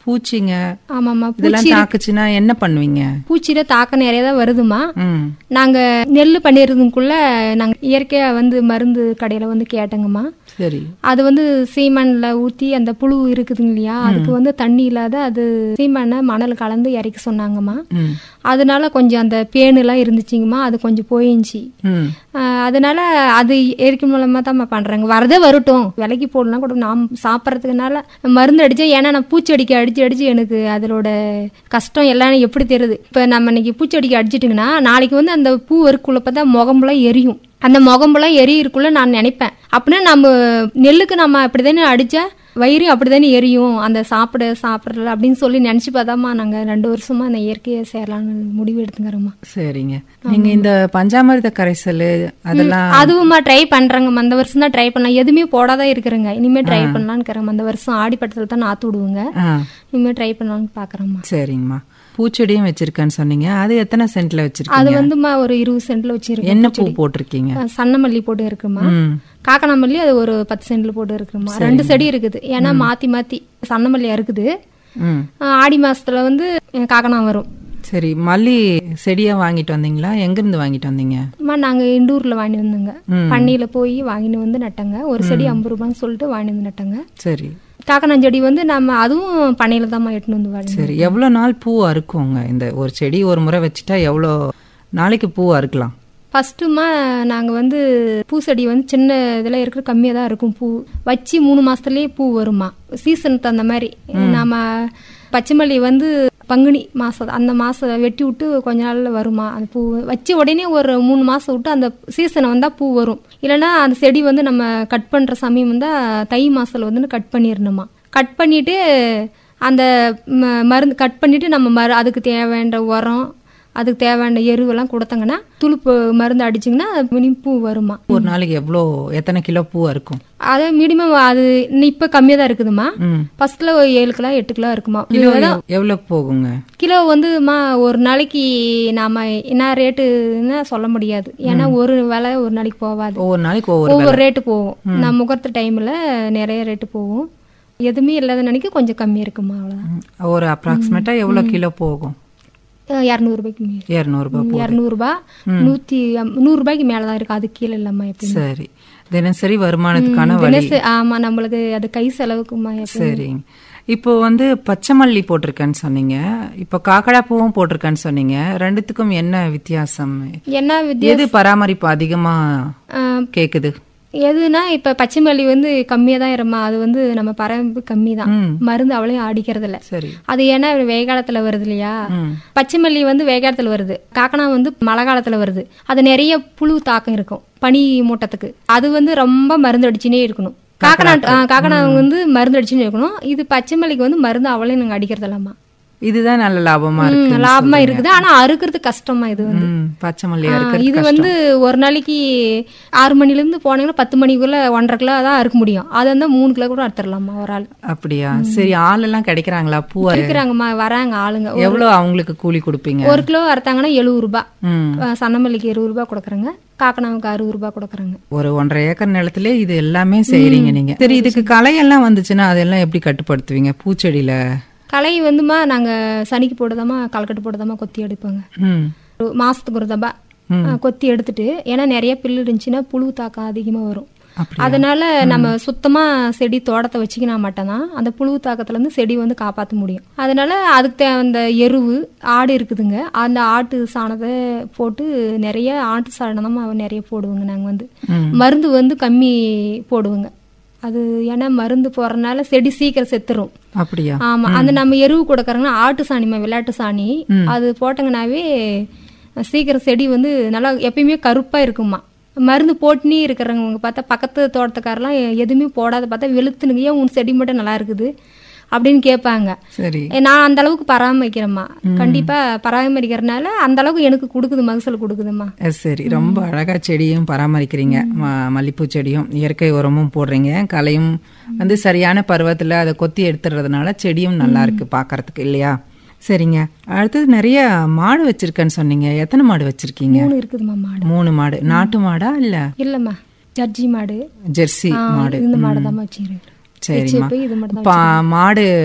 பூச்சிங்க ஆமாம்மா இதெல்லாம் தாக்குச்சுன்னா என்ன பண்ணுவீங்க பூச்சியில தாக்கம் நிறைய தான் வருதுமா ம் நாங்க நெல் பண்ணிடுறதுக்குள்ள நாங்க இயற்கையா வந்து மருந்து கடையில வந்து கேட்டோங்கம்மா சரி அது வந்து சீமண்ல ஊத்தி அந்த புழு இருக்குதுங்க இல்லையா அதுக்கு வந்து தண்ணி இல்லாத அது சீமண்ணை மணல் கலந்து இறக்க சொன்னாங்கம்மா ம் அதனால கொஞ்சம் அந்த பேனுலாம் இருந்துச்சுங்கம்மா அது கொஞ்சம் போயிடுச்சு ம் ஆஹ் அதனால அது இயற்கை மூலமா தான் பண்றாங்க வரதே வரட்டும் விலைக்கு போடலாம் கூட நாம் சாப்பிட்றதுக்குனால மருந்து அடிச்சா ஏன்னா நான் பூச்செடிக்கு அடிச்சு அடிச்சு எனக்கு அதோட கஷ்டம் எல்லாம் எப்படி தெரியுது இப்ப நம்ம இன்னைக்கு பூச்செடிக்கு அடிச்சிட்டுங்கன்னா நாளைக்கு வந்து அந்த பூ இருக்குள்ள பார்த்தா முகம்புலாம் எரியும் அந்த முகம்புலாம் எரியிருக்குள்ள நான் நினைப்பேன் அப்படின்னா நம்ம நெல்லுக்கு நம்ம அப்படிதானே அடிச்சா வயிறு அப்படிதானே எரியும் அந்த சாப்பிட சாப்பிடல அப்படின்னு சொல்லி நினைச்சு பார்த்தாமா நாங்க ரெண்டு வருஷமா அந்த இயற்கையை சேரலாம்னு முடிவு எடுத்துக்கிறோம்மா சரிங்க நீங்க இந்த பஞ்சாமிர்த கரைசல் அதெல்லாம் அதுவுமா ட்ரை பண்றேங்க அந்த வருஷம் தான் ட்ரை பண்ணலாம் எதுவுமே போடாதான் இருக்கிறேங்க இனிமே ட்ரை பண்ணலாம்னு இருக்கிறேன் அந்த வருஷம் ஆடிப்பட்டத்தில் தான் நாத்து விடுவோங்க ஆ இனிமே ட்ரை பண்ணலாம்னு பாக்குறேம்மா சரிங்கம்மா பூச்செடியும் வச்சிருக்கேன்னு சொன்னீங்க அது எத்தனை சென்ட்ல அது வச்சிருக்கீங்க வந்துமா ஒரு இருபது சென்ட்ல வச்சிருக்கேன் என்ன பூ போட்டிருக்கீங்க சன்னமல்லி போட்டு இருக்குமா ம் காக்கனாமல்லி அது ஒரு பத்து சென்ட்ல போட்டு இருக்குமா ரெண்டு செடி இருக்குது ஏன்னா மாத்தி மாத்தி சன்னமல்லியா இருக்குது ம் ஆஹ் ஆடி மாசத்துல வந்து காக்கனா வரும் சரி மல்லி செடியா வாங்கிட்டு வந்தீங்களா எங்க இருந்து வாங்கிட்டு வந்தீங்க அம்மா நாங்க இண்டூர்ல வாங்கி வந்தோங்க ம். பண்ணையில போய் வாங்கிட்டு வந்து நட்டங்க ஒரு செடி ஐம்பது ரூபான்னு சொல்லிட்டு வாங்கி வந்து நட்டங்க சரி காக்கனாஞ்செடி வந்து நம்ம அதுவும் பண்ணையில தான் எட்டுன்னு வந்து வாங்கி சரி எவ்வளவு நாள் பூ அறுக்குங்க இந்த ஒரு செடி ஒரு முறை வச்சுட்டா எவ்வளோ நாளைக்கு பூ அறுக்கலாம் ஃபர்ஸ்ட்டுமா நாங்கள் வந்து பூசெடி வந்து சின்ன இதில் இருக்கிற கம்மியாக தான் இருக்கும் பூ வச்சு மூணு மாசத்துலயே பூ வருமா சீசனுக்கு தகுந்த மாதிரி நாம பச்சைமல்லி வந்து பங்குனி மாசம் அந்த மாசம் வெட்டி விட்டு கொஞ்ச நாள்ல வருமா அந்த பூ வச்ச உடனே ஒரு மூணு மாசம் விட்டு அந்த சீசன் வந்தா பூ வரும் இல்லைன்னா அந்த செடி வந்து நம்ம கட் பண்ற சமயம் வந்தா தை மாசத்துல வந்து கட் பண்ணிடணுமா கட் பண்ணிட்டு அந்த ம- மருந்து கட் பண்ணிட்டு நம்ம மரு அதுக்கு தேவையான உரம் அதுக்கு தேவையான எருவெல்லாம் கொடுத்தாங்கன்னா துளுப்பு மருந்து அடிச்சிங்கன்னா மினிமம் பூ வருமா ஒரு நாளைக்கு எவ்வளோ எத்தனை கிலோ பூ அறுக்கும் அது மினிமம் அது இன்னும் இப்ப கம்மியா தான் இருக்குதுமா ம் ஃபர்ஸ்ட்ல ஒரு ஏழு கிலோ எட்டு கிலோ இருக்குமா கிலோ எவ்வளோ போகுங்க கிலோ வந்துமா ஒரு நாளைக்கு நாம என்ன ரேட்டுன்னு சொல்ல முடியாது ஏன்னா ஒரு விலை ஒரு நாளைக்கு போகாது ஒவ்வொரு நாளைக்கு ஒவ்வொரு ஒவ்வொரு ரேட்டு போகும் நான் முகூர்த்த டைம்ல நிறைய ரேட்டு போகும் எதுவுமே இல்லாத நினைக்க கொஞ்சம் கம்மி இருக்குமா அவ்வளவுதான் ம், ஒரு அப்ராக்சிமேட்டா எவ்வளோ கிலோ போகும் இரநூறுபாய்க்கு மீறி இரநூறுபா போ இரநூறுபா நூத்தி அம்- நூறு ரூபாய்க்கு மேலதான் இருக்கு அது கீழே இல்லாம எப்படி சரி தினசரி வருமானத்துக்கான வழி தினசு ஆமா நம்மளுக்கு அது கை செலவுக்குமா எப்ப- சரிங்க இப்போ வந்து பச்சை மல்லி போட்டிருக்கேன்னு சொன்னீங்க இப்போ காக்கடா பூவும் போட்டிருக்கேன்னு சொன்னீங்க ரெண்டுத்துக்கும் என்ன வித்தியாசம் என்ன வித்தியா எது பராமரிப்பு அதிகமா கேக்குது எதுனா இப்ப பச்சை மல்லி வந்து கம்மியா தான் இருமா அது வந்து நம்ம பராமரிப்பு கம்மி தான் ம் மருந்து அவ்வளவு அடிக்கிறது இல்ல சரி அது ஏன்னா வெய காலத்துல வருது இல்லையா ம் பச்சை மல்லி வந்து வெய காலத்துல வருது காக்கனா வந்து மழை காலத்துல வருது அது நிறைய புழு தாக்கம் இருக்கும் பனி மூட்டத்துக்கு அது வந்து ரொம்ப மருந்து அடிச்சுனே இருக்கணும் காக்கனா ஆ, காக்கனா வந்து மருந்து அடிச்சுனே இருக்கணும் இது பச்சை மல்லிக்கு வந்து மருந்து அவ்வளவு நாங்க அடிக்கிறது இல்லாமா இதுதான் நல்ல லாபமா இருக்கு லாபமா இருக்குது ஆனா அறுக்கிறது கஷ்டமா இது வந்து ம் பச்சை மல்லி ஆ, அறுக்கிறது இது வந்து ஒரு நாளைக்கு ஆறு மணில இருந்து போனீங்கன்னா பத்து மணிக்குள்ள ஒன்றரை கிலோ தான் அறுக்க முடியும் அது வந்து மூணு கிலோ கூட அறுத்துடலாமா ஒரு ஆள் அப்படியா சரி ஆள் எல்லாம் கிடைக்கிறாங்களா பூ இருக்கிறாங்கம்மா வராங்க ஆளுங்க எவ்வளவு அவங்களுக்கு கூலி கொடுப்பீங்க ஒரு கிலோ அறுத்தாங்கன்னா எழுபது ரூபாய் ம் ஆ, சன்னமல்லிக்கு இருபது ரூபாய் கொடுக்குறாங்க காக்கனாவுக்கு அறுபது ரூபாய் கொடுக்குறாங்க ஒரு ஒன்றரை ஏக்கர் நிலத்திலே இது எல்லாமே செய்றீங்க நீங்க சரி இதுக்கு களையெல்லாம் வந்துச்சுன்னா அதெல்லாம் எப்படி கட்டுப்படுத்துவீங்க பூச்செடியில களை வந்துமா நாங்க சனிக்கு போடுதாமா கல்கட்டு போடுதாமா கொத்தி எடுப்பாங்க ம் ஒரு மாசத்துக்கு ஒரு தபா ஆ, கொத்தி எடுத்துட்டு ஏன்னா நிறைய பில்லு இருந்துச்சுன்னா புழு தாக்கம் அதிகமா வரும் அப்படி அதனால நம்ம சுத்தமா செடி தோட்டத்தை வச்சுக்கினா மட்டும்தான் அந்த புழு தாக்கத்துல இருந்து செடி வந்து காப்பாற்ற முடியும் அதனால அதுக்கு தே- அந்த எருவு ஆடு இருக்குதுங்க அந்த ஆட்டு சாணத்தை போட்டு நிறைய ஆட்டு சாணம் தான் நிறைய போடுவோங்க நாங்க வந்து ம். மருந்து வந்து கம்மி போடுவோங்க அது ஏன்னா மருந்து போடுறதுனால செடி சீக்கிரம் செத்துரும் அப்படியா ஆமா அந்த நம்ம எருவு கொடுக்கறோங்கன்னா ஆட்டு சாணிமா விளையாட்டு சாணி அது போட்டங்கனாவே சீக்கிரம் செடி வந்து நல்லா எப்பயுமே கருப்பா இருக்குமா மருந்து போட்டுனே இருக்கிறவங்க பார்த்தா பக்கத்து தோட்டத்துக்காரெல்லாம் எதுவுமே போடாத பார்த்தா வெளுத்துனுங்க ஏன் உன் செடி மட்டும் நல்லா இருக்குது அப்படின்னு கேட்பாங்க சரி ஏ, நான் அந்த அளவுக்கு பராமரிக்கிறேம்மா கண்டிப்பா பராமரிக்கிறதுனால அந்த அளவுக்கு எனக்கு கொடுக்குது மகசூல் கொடுக்குதும்மா அஹ் சரி ரொம்ப அழகா செடியும் பராமரிக்கிறீங்க ம- மல்லிப்பூ செடியும் இயற்கை உரமும் போடுறீங்க களையும் வந்து சரியான பருவத்துல அதை கொத்தி எடுத்துறதுனால செடியும் நல்லா இருக்கு பார்க்கறதுக்கு இல்லையா சரிங்க அடுத்தது நிறைய மாடு வச்சிருக்கேன்னு சொன்னீங்க எத்தனை மாடு வச்சிருக்கீங்க மூணு இருக்குதும்மா மாடு மூணு மாடு நாட்டு மாடா இல்ல இல்லம்மா ஜர்ஜி மாடு ஜெர்சி ஆ, மாடு இந்த மாடு தான் வச்சுக்கிறேன் சரிம்மா போய் இது மட்டும் பா- மாடு